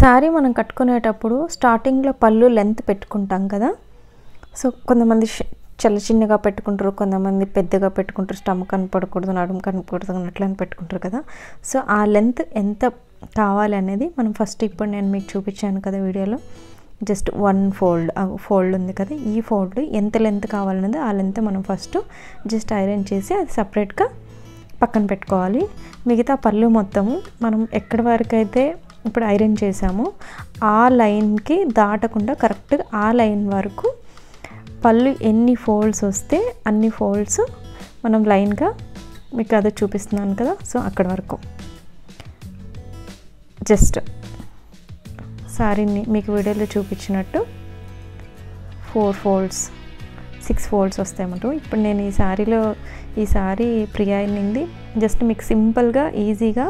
శారీ మనం కట్టుకునేటప్పుడు స్టార్టింగ్లో పళ్ళు లెంత్ పెట్టుకుంటాం కదా సో కొంతమంది ష- చాలా చిన్నగా పెట్టుకుంటారు కొంతమంది పెద్దగా పెట్టుకుంటారు స్టమక్ కనపడకూడదు నడుము కనపడకూడదు అట్లా అని పెట్టుకుంటారు కదా సో ఆ లెంత్ ఎంత కావాలి అనేది మనం ఫస్ట్ ఇప్పుడు నేను మీకు చూపించాను కదా వీడియోలో జస్ట్ వన్ ఫోల్డ్ ఫోల్డ్ ఉంది కదా ఈ ఫోల్డ్ ఎంత లెంత్ కావాలనేది ఆ లెంత్ మనం ఫస్ట్ జస్ట్ ఐరన్ చేసి అది సపరేట్గా పక్కన పెట్టుకోవాలి మిగతా పళ్ళు మొత్తము మనం ఎక్కడి వరకు అయితే ఇప్పుడు ఐరన్ చేసామో ఆ లైన్కి దాటకుండా కరెక్ట్గా ఆ లైన్ వరకు పళ్ళు ఎన్ని ఫోల్డ్స్ వస్తే అన్ని ఫోల్డ్స్ మనం లైన్గా మీకు అదే చూపిస్తున్నాను కదా సో అక్కడ వరకు జస్ట్ శారీని మీకు వీడియోలో చూపించినట్టు ఫోర్ ఫోల్డ్స్ సిక్స్ ఫోల్డ్స్ వస్తాయన్నమాట ఇప్పుడు నేను ఈ శారీలో ఈ శారీ ప్రియా అయింది జస్ట్ మీకు సింపుల్గా ఈజీగా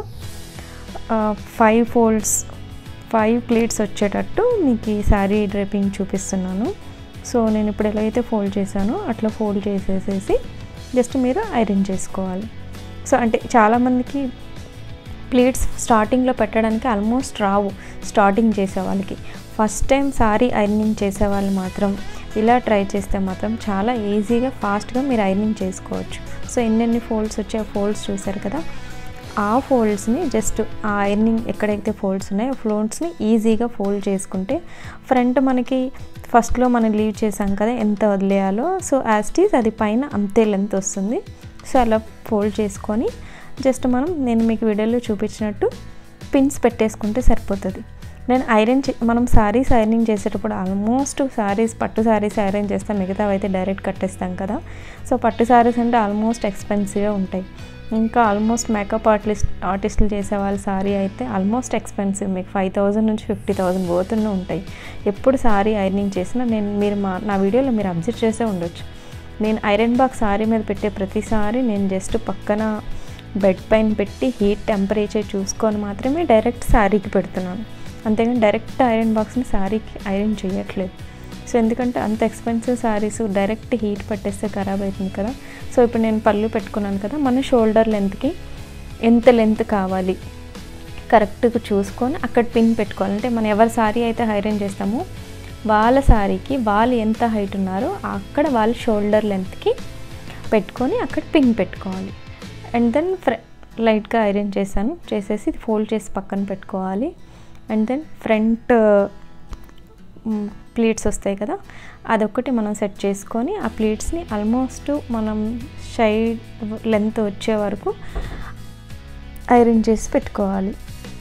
ఫైవ్ ఫోల్డ్స్ ఫైవ్ ప్లేట్స్ వచ్చేటట్టు మీకు ఈ శారీ డ్రేపింగ్ చూపిస్తున్నాను సో నేను ఇప్పుడు ఎలా అయితే ఫోల్డ్ చేశానో అట్లా ఫోల్డ్ చేసేసేసి జస్ట్ మీరు ఐరన్ చేసుకోవాలి సో అంటే చాలామందికి ప్లేట్స్ స్టార్టింగ్లో పెట్టడానికి ఆల్మోస్ట్ రావు స్టార్టింగ్ చేసే వాళ్ళకి ఫస్ట్ టైం సారీ ఐరనింగ్ చేసే వాళ్ళు మాత్రం ఇలా ట్రై చేస్తే మాత్రం చాలా ఈజీగా ఫాస్ట్గా మీరు ఐరనింగ్ చేసుకోవచ్చు సో ఎన్నెన్ని ఫోల్డ్స్ వచ్చే ఫోల్డ్స్ చూసారు కదా ఆ ఫోల్డ్స్ని జస్ట్ ఆ ఐరనింగ్ ఎక్కడైతే ఫోల్డ్స్ ఉన్నాయో ఫోల్డ్స్ని ఈజీగా ఫోల్డ్ చేసుకుంటే ఫ్రంట్ మనకి ఫస్ట్లో మనం లీవ్ చేసాం కదా ఎంత వదిలేయాలో సో యాస్టీస్ అది పైన అంతే లెంత్ వస్తుంది సో అలా ఫోల్డ్ చేసుకొని జస్ట్ మనం నేను మీకు వీడియోలో చూపించినట్టు పిన్స్ పెట్టేసుకుంటే సరిపోతుంది నేను ఐరన్ చే మనం శారీస్ ఐరనింగ్ చేసేటప్పుడు ఆల్మోస్ట్ శారీస్ పట్టు శారీస్ ఐరన్ చేస్తాం మిగతావి అయితే డైరెక్ట్ కట్టేస్తాం కదా సో పట్టు శారీస్ అంటే ఆల్మోస్ట్ ఎక్స్పెన్సివ్గా ఉంటాయి ఇంకా ఆల్మోస్ట్ మేకప్ ఆర్టిస్ట్ ఆర్టిస్టులు చేసే వాళ్ళ శారీ అయితే ఆల్మోస్ట్ ఎక్స్పెన్సివ్ మీకు ఫైవ్ థౌజండ్ నుంచి ఫిఫ్టీ థౌజండ్ పోతూనే ఉంటాయి ఎప్పుడు శారీ ఐరనింగ్ చేసినా నేను మీరు మా నా వీడియోలో మీరు అబ్జర్వ్ చేసే ఉండొచ్చు నేను ఐరన్ బాక్స్ శారీ మీద పెట్టే ప్రతిసారి నేను జస్ట్ పక్కన బెడ్ పైన పెట్టి హీట్ టెంపరేచర్ చూసుకొని మాత్రమే డైరెక్ట్ శారీకి పెడుతున్నాను అంతేగాని డైరెక్ట్ ఐరన్ బాక్స్ని శారీకి ఐరన్ చేయట్లేదు సో ఎందుకంటే అంత ఎక్స్పెన్సివ్ శారీస్ డైరెక్ట్ హీట్ పట్టేస్తే ఖరాబ్ అవుతుంది కదా సో ఇప్పుడు నేను పళ్ళు పెట్టుకున్నాను కదా మన షోల్డర్ లెంత్కి ఎంత లెంత్ కావాలి కరెక్ట్గా చూసుకొని అక్కడ పిన్ పెట్టుకోవాలి అంటే మనం ఎవరి శారీ అయితే ఐరన్ చేస్తామో వాళ్ళ శారీకి వాళ్ళు ఎంత హైట్ ఉన్నారో అక్కడ వాళ్ళ షోల్డర్ లెంత్కి పెట్టుకొని అక్కడ పిన్ పెట్టుకోవాలి అండ్ దెన్ ఫ్ర లైట్గా ఐరన్ చేశాను చేసేసి ఫోల్డ్ చేసి పక్కన పెట్టుకోవాలి అండ్ దెన్ ఫ్రంట్ ప్లీట్స్ వస్తాయి కదా అదొక్కటి మనం సెట్ చేసుకొని ఆ ప్లీట్స్ని ఆల్మోస్ట్ మనం షైడ్ లెంత్ వచ్చే వరకు ఐరన్ చేసి పెట్టుకోవాలి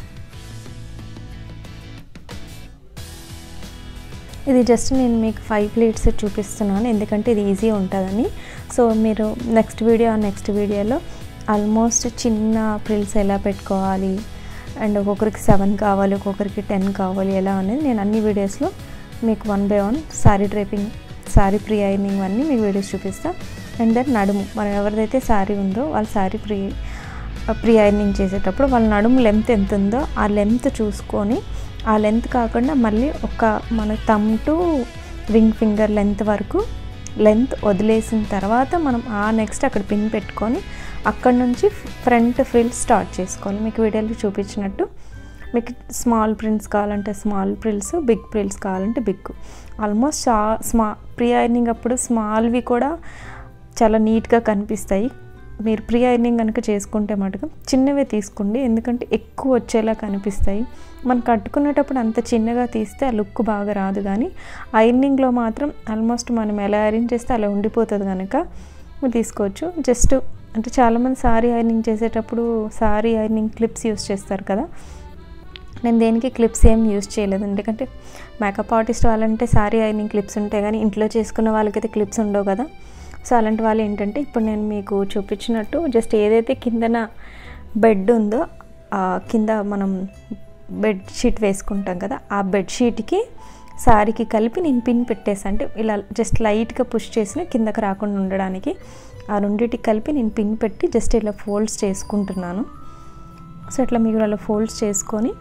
ఇది జస్ట్ నేను మీకు ఫైవ్ ప్లేట్స్ చూపిస్తున్నాను ఎందుకంటే ఇది ఈజీ ఉంటుందని సో మీరు నెక్స్ట్ వీడియో నెక్స్ట్ వీడియోలో ఆల్మోస్ట్ చిన్న ప్రిల్స్ ఎలా పెట్టుకోవాలి అండ్ ఒక్కొక్కరికి సెవెన్ కావాలి ఒక్కొక్కరికి టెన్ కావాలి ఎలా అనేది నేను అన్ని వీడియోస్లో మీకు one by one sari draping sari pre ironing అన్నీ మీకు వీడియోస్ చూపిస్తాను అండ్ దెన్ నడుము మనం ఎవరిదైతే శారీ ఉందో వాళ్ళ శారీ ప్రీ ప్రీ ఐరనింగ్ చేసేటప్పుడు వాళ్ళ నడుము లెంత్ ఎంత ఉందో ఆ లెంత్ చూసుకొని ఆ లెంత్ కాకుండా మళ్ళీ ఒక మన thumb to ring finger length వరకు లెంత్ వదిలేసిన తర్వాత మనం ఆ నెక్స్ట్ అక్కడ పిన్ పెట్టుకొని అక్కడ నుంచి ఫ్రంట్ ఫ్రిల్ స్టార్ట్ చేసుకోవాలి మీకు వీడియోలో చూపించినట్టు మీకు స్మాల్ ప్రింట్స్ కావాలంటే స్మాల్ ప్రిల్స్ బిగ్ ప్రిల్స్ కావాలంటే బిగ్ ఆల్మోస్ట్ స్మా ప్రీ ఐరనింగ్ అప్పుడు స్మాల్వి కూడా చాలా నీట్గా కనిపిస్తాయి మీరు ప్రీ ఐరనింగ్ కనుక చేసుకుంటే మటుకు చిన్నవే తీసుకోండి ఎందుకంటే ఎక్కువ వచ్చేలా కనిపిస్తాయి మనం కట్టుకునేటప్పుడు అంత చిన్నగా తీస్తే ఆ లుక్ బాగా రాదు కానీ ఐరనింగ్లో మాత్రం ఆల్మోస్ట్ మనం ఎలా ఐరన్ చేస్తే అలా ఉండిపోతుంది కనుక మీరు తీసుకోవచ్చు జస్ట్ అంటే చాలామంది సారీ ఐరనింగ్ చేసేటప్పుడు సారీ ఐరనింగ్ క్లిప్స్ యూస్ చేస్తారు కదా నేను దేనికి క్లిప్స్ ఏం యూస్ చేయలేదు ఎందుకంటే మేకప్ ఆర్టిస్ట్ వాళ్ళంటే సారీ ఐరనింగ్ క్లిప్స్ ఉంటాయి కానీ ఇంట్లో చేసుకున్న వాళ్ళకైతే క్లిప్స్ ఉండవు కదా సో అలాంటి వాళ్ళు ఏంటంటే ఇప్పుడు నేను మీకు చూపించినట్టు జస్ట్ ఏదైతే కిందన బెడ్ ఉందో ఆ కింద మనం బెడ్ షీట్ వేసుకుంటాం కదా ఆ బెడ్ షీట్కి శారీకి కలిపి నేను పిన్ పెట్టేసి అంటే ఇలా జస్ట్ లైట్గా పుష్ చేసిన కిందకి రాకుండా ఉండడానికి ఆ రెండింటికి కలిపి నేను పిన్ పెట్టి జస్ట్ ఇలా ఫోల్డ్స్ చేసుకుంటున్నాను సో ఇట్లా మీరు అలా ఫోల్డ్స్ చేసుకొని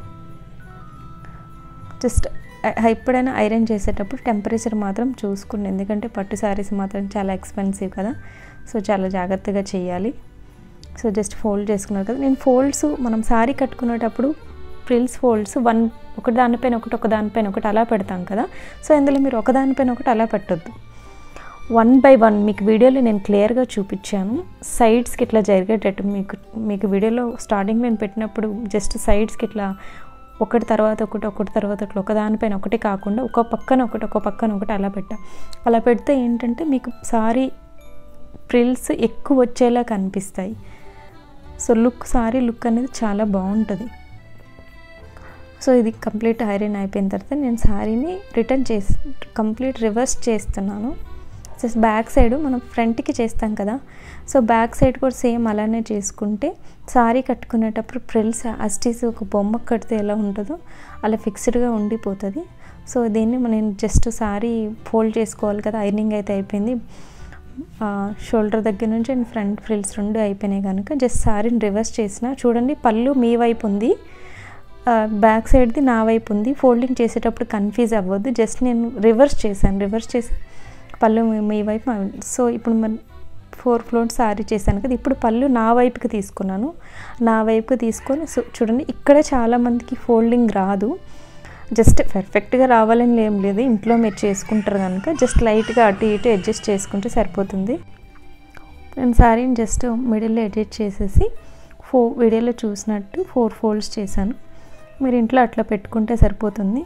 జస్ట్ ఎప్పుడైనా ఐరన్ చేసేటప్పుడు టెంపరేచర్ మాత్రం చూసుకోండి ఎందుకంటే పట్టు శారీస్ మాత్రం చాలా ఎక్స్పెన్సివ్ కదా సో చాలా జాగ్రత్తగా చేయాలి సో జస్ట్ ఫోల్డ్ చేసుకున్నారు కదా నేను ఫోల్డ్స్ మనం శారీ కట్టుకునేటప్పుడు ఫ్రిల్స్ ఫోల్డ్స్ వన్ ఒక దానిపైన ఒకటి ఒక దానిపైన ఒకటి అలా పెడతాం కదా సో ఇందులో మీరు ఒక దానిపైన ఒకటి అలా పెట్టొద్దు వన్ బై వన్ మీకు వీడియోలో నేను క్లియర్గా చూపించాను సైడ్స్కి ఇట్లా జరిగేటట్టు మీకు మీకు వీడియోలో స్టార్టింగ్ నేను పెట్టినప్పుడు జస్ట్ సైడ్స్కి ఇట్లా ఒకటి తర్వాత ఒకటి ఒకటి తర్వాత ఒకటి ఒక దానిపైన ఒకటి కాకుండా ఒక పక్కన ఒకటి ఒక పక్కన ఒకటి అలా పెట్టా అలా పెడితే ఏంటంటే మీకు సారీ ప్రిల్స్ ఎక్కువ వచ్చేలా కనిపిస్తాయి సో లుక్ సారీ లుక్ అనేది చాలా బాగుంటుంది సో ఇది కంప్లీట్ ఐరన్ అయిపోయిన తర్వాత నేను శారీని రిటర్న్ చేసి కంప్లీట్ రివర్స్ చేస్తున్నాను జస్ట్ బ్యాక్ సైడ్ మనం ఫ్రంట్కి చేస్తాం కదా సో బ్యాక్ సైడ్ కూడా సేమ్ అలానే చేసుకుంటే సారీ కట్టుకునేటప్పుడు ప్రిల్స్ అస్టీస్ ఒక బొమ్మ కడితే ఎలా ఉంటుందో అలా ఫిక్స్డ్గా ఉండిపోతుంది సో దీన్ని నేను జస్ట్ సారీ ఫోల్డ్ చేసుకోవాలి కదా ఐరనింగ్ అయితే అయిపోయింది షోల్డర్ దగ్గర నుంచి అండ్ ఫ్రంట్ ఫ్రిల్స్ రెండు అయిపోయినాయి కనుక జస్ట్ సారీని రివర్స్ చేసిన చూడండి పళ్ళు మీ వైపు ఉంది బ్యాక్ సైడ్ది నా వైపు ఉంది ఫోల్డింగ్ చేసేటప్పుడు కన్ఫ్యూజ్ అవ్వద్దు జస్ట్ నేను రివర్స్ చేశాను రివర్స్ చేసి పళ్ళు మీ వైపు సో ఇప్పుడు మన ఫోర్ ఫ్లోర్ సారీ చేశాను కదా ఇప్పుడు పళ్ళు నా వైపుకి తీసుకున్నాను నా వైపుకి తీసుకొని సో చూడండి ఇక్కడ చాలామందికి ఫోల్డింగ్ రాదు జస్ట్ పర్ఫెక్ట్గా రావాలని ఏం లేదు ఇంట్లో మీరు చేసుకుంటారు కనుక జస్ట్ లైట్గా అటు ఇటు అడ్జస్ట్ చేసుకుంటే సరిపోతుంది నేను శారీని జస్ట్ మిడిల్లో ఎడిట్ చేసేసి ఫో వీడియోలో చూసినట్టు ఫోర్ ఫోల్డ్స్ చేశాను మీరు ఇంట్లో అట్లా పెట్టుకుంటే సరిపోతుంది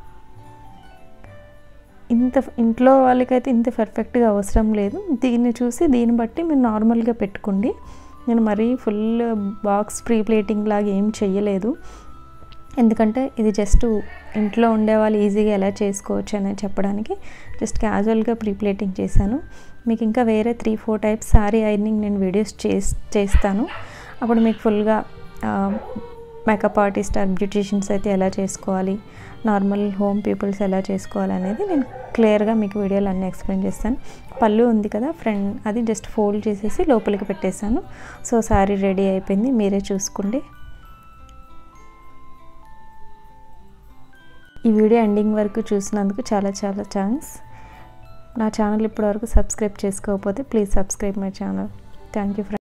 ఇంత ఇంట్లో వాళ్ళకైతే ఇంత పర్ఫెక్ట్గా అవసరం లేదు దీన్ని చూసి దీన్ని బట్టి మీరు నార్మల్గా పెట్టుకోండి నేను మరీ ఫుల్ బాక్స్ ప్రీ ప్లేటింగ్ లాగా ఏం చెయ్యలేదు ఎందుకంటే ఇది జస్ట్ ఇంట్లో ఉండే వాళ్ళు ఈజీగా ఎలా చేసుకోవచ్చు అని చెప్పడానికి జస్ట్ క్యాజువల్గా ప్రీ ప్లేటింగ్ చేశాను మీకు ఇంకా వేరే three four types sari ironing నేను వీడియోస్ చేస్తాను అప్పుడు మీకు ఫుల్గా మేకప్ ఆర్టిస్ట్ ఆర్ బ్యూటిషియన్స్ అయితే ఎలా చేసుకోవాలి నార్మల్ హోమ్ పీపుల్స్ ఎలా చేసుకోవాలి అనేది నేను క్లియర్గా మీకు వీడియోలో అన్నీ ఎక్స్ప్లెయిన్ చేస్తాను పళ్ళు ఉంది కదా ఫ్రెండ్ అది జస్ట్ ఫోల్డ్ చేసేసి లోపలికి పెట్టేశాను సో శారీ రెడీ అయిపోయింది మీరే చూసుకోండి ఈ వీడియో ఎండింగ్ వరకు చూసినందుకు చాలా చాలా థ్యాంక్స్ నా ఛానల్ ఇప్పటివరకు సబ్స్క్రైబ్ చేసుకోకపోతే please subscribe my channel thank you